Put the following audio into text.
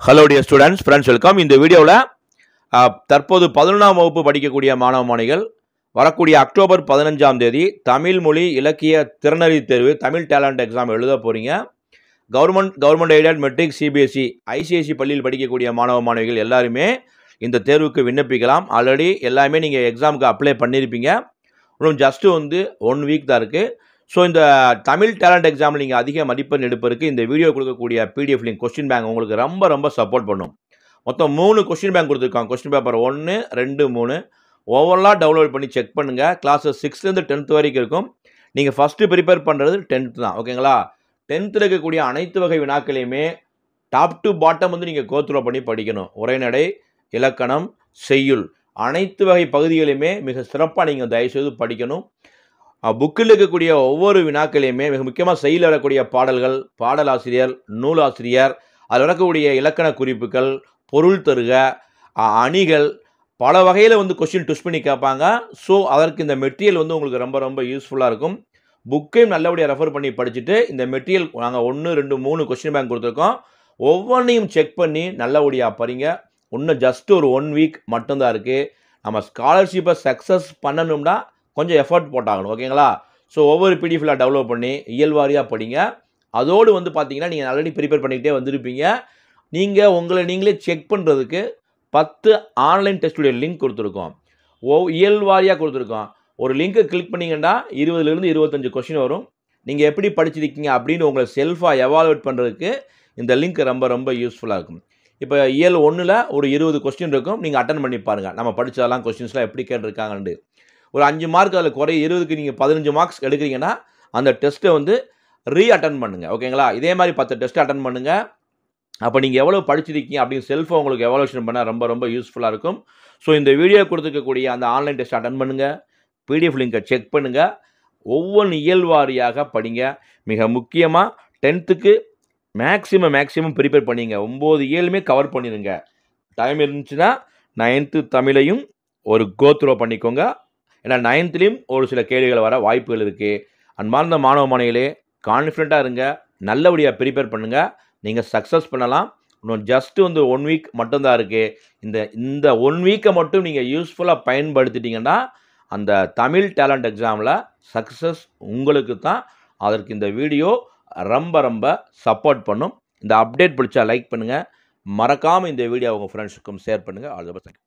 hello dear students friends welcome இந்த வீடியோவில் தற்போது பதினொன்றாம் வகுப்பு படிக்கக்கூடிய மாணவ மாணவிகள் வரக்கூடிய அக்டோபர் பதினஞ்சாம் தேதி தமிழ் மொழி இலக்கிய திறனறி தேர்வு தமிழ் டேலண்ட் எக்ஸாம் எழுத போகிறீங்க government government aided matric CBSE ICSE பள்ளியில் படிக்கக்கூடிய மாணவ மாணவிகள் எல்லாருமே இந்த தேர்வுக்கு விண்ணப்பிக்கலாம் ஆல்ரெடி எல்லாமே நீங்கள் எக்ஸாமுக்கு அப்ளை பண்ணியிருப்பீங்க இன்னும் ஜஸ்ட்டு வந்து ஒன் வீக் தான் இருக்குது ஸோ இந்த தமிழ் டேலண்ட் எக்ஸாமில் நீங்கள் அதிக மதிப்பெண் எடுப்பதற்கு இந்த வீடியோ கொடுக்கக்கூடிய பிடிஎஃப் லிங்க் கொஸ்டின் பேங்க் உங்களுக்கு ரொம்ப ரொம்ப சப்போர்ட் பண்ணும் மொத்தம் மூணு கொஸ்டின் பேங்க் கொடுத்துருக்காங்க கொஸ்டின் பேப்பர் ஒன்று ரெண்டு மூணு ஓவரலாக டவுன்லோட் பண்ணி செக் பண்ணுங்கள் கிளாஸஸ் சிக்ஸ்த்லேருந்து டென்த் வரைக்கும் இருக்கும் நீங்கள் ஃபஸ்ட்டு ப்ரிப்பேர் பண்ணுறது டென்த்து தான் ஓகேங்களா டென்த்தில் இருக்கக்கூடிய அனைத்து வகை வினாக்களையுமே டாப் டு பாட்டம் வந்து நீங்கள் கோத்ரோ பண்ணி படிக்கணும் உரைநடை இலக்கணம் செய்யுள் அனைத்து வகை பகுதிகளையுமே மிக சிறப்பாக நீங்கள் தயவுசெய்து படிக்கணும் புக்கில் இருக்கக்கூடிய ஒவ்வொரு வினாக்களையுமே மிக முக்கியமாக செயலில் வரக்கூடிய பாடல்கள் பாடலாசிரியர் நூலாசிரியர் அதில் வரக்கூடிய இலக்கண குறிப்புகள் பொருள் தருக அ- அணிகள் பல வகையில் வந்து கொஸ்டின் டுஸ் பண்ணி கேட்பாங்க ஸோ அதற்கு இந்த மெட்டீரியல் வந்து உங்களுக்கு ரொம்ப ரொம்ப யூஸ்ஃபுல்லாக இருக்கும் புக்கையும் நல்லபடியாக ரெஃபர் பண்ணி படிச்சுட்டு இந்த மெட்டீரியல் நாங்கள் ஒன்று ரெண்டு மூணு கொஸ்டின் பேங்க் கொடுத்துருக்கோம் ஒவ்வொன்றையும் செக் பண்ணி நல்லபடியாக படிங்க இன்னும் ஜஸ்ட் ஒரு ஒன் வீக் மட்டும்தான் இருக்குது நம்ம ஸ்காலர்ஷிப்பை சக்ஸஸ் பண்ணணும்னா கொஞ்சம் எஃபர்ட் போட்டாகணும் ஓகேங்களா ஸோ ஒவ்வொரு பிடிஎஃபில் டெவலப் பண்ணி இயல்வாரியாக படிங்க அதோடு வந்து பார்த்தீங்கன்னா நீங்கள் ஆல்ரெடி ப்ரிப்பேர் பண்ணிக்கிட்டே வந்திருப்பீங்க நீங்கள் உங்களை நீங்களே செக் பண்ணுறதுக்கு பத்து ஆன்லைன் டெஸ்ட்டுடைய லிங்க் கொடுத்துருக்கோம் ஓ இயல்வாரியாக கொடுத்துருக்கோம் ஒரு லிங்க்கை கிளிக் பண்ணிங்கன்னா இருபதுலேருந்து இருபத்தஞ்சு கொஷின் வரும் நீங்கள் எப்படி படிச்சிருக்கீங்க அப்படின்னு உங்களை செல்ஃபாக எவாலுவேட் பண்ணுறதுக்கு இந்த லிங்க் ரொம்ப ரொம்ப யூஸ்ஃபுல்லாக இருக்கும் இப்போ இயல் ஒன்றில் ஒரு இருபது கொஸ்டின் இருக்கும் நீங்கள் அட்டன் பண்ணி பாருங்கள் நம்ம படித்ததெல்லாம் கொஸ்டின்ஸ்லாம் எப்படி கேட்டிருக்காங்கன்னு ஒரு அஞ்சு மார்க் அதில் குறை இருபதுக்கு நீங்கள் பதினஞ்சு மார்க்ஸ் எடுக்கிறீங்கன்னா அந்த டெஸ்ட்டை வந்து ரீ அட்டன் பண்ணுங்கள் ஓகேங்களா இதே மாதிரி பத்து டெஸ்ட் அட்டன் பண்ணுங்கள் அப்போ நீங்கள் எவ்வளோ படிச்சிருக்கீங்க அப்படின்னு செல்ஃபை உங்களுக்கு எவாலுவேஷன் பண்ண ரொம்ப ரொம்ப யூஸ்ஃபுல்லாக இருக்கும் ஸோ இந்த வீடியோ கொடுத்துருக்கக்கூடிய அந்த ஆன்லைன் டெஸ்ட் அட்டன் பண்ணுங்கள் பிடிஎஃப் லிங்கை செக் பண்ணுங்கள் ஒவ்வொன்று இயல்வாரியாக படிங்க மிக முக்கியமாக டென்த்துக்கு மேக்ஸிமம் மேக்ஸிமம் ப்ரிப்பேர் பண்ணிங்க ஒம்பது இயலுமே கவர் பண்ணிடுங்க டைம் இருந்துச்சுன்னா நைன்த்து தமிழையும் ஒரு கோத்ரோ பண்ணிக்கோங்க ஏன்னா நைன்த்துலேயும் ஒரு சில கேள்விகள் வர வாய்ப்புகள் இருக்குது அன்பார்ந்த மாணவ மாணவிகளே கான்ஃபிடண்ட்டாக இருங்க நல்லபடியாக ப்ரிப்பேர் பண்ணுங்கள் நீங்கள் சக்ஸஸ் பண்ணலாம் இன்னும் ஜஸ்ட் வந்து ஒன் வீக் மட்டும்தான் இருக்குது இந்த இந்த ஒன் வீக்கை மட்டும் நீங்கள் யூஸ்ஃபுல்லாக பயன்படுத்திட்டீங்கன்னா அந்த தமிழ் டேலண்ட் எக்ஸாமில் சக்ஸஸ் உங்களுக்கு தான் அதற்கு இந்த வீடியோ ரொம்ப ரொம்ப சப்போர்ட் பண்ணும் இந்த அப்டேட் பிடிச்சா லைக் பண்ணுங்கள் மறக்காமல் இந்த வீடியோ உங்கள் ஃப்ரெண்ட்ஸுக்கும் ஷேர் பண்ணுங்கள் ஆல் த பெஸ்ட்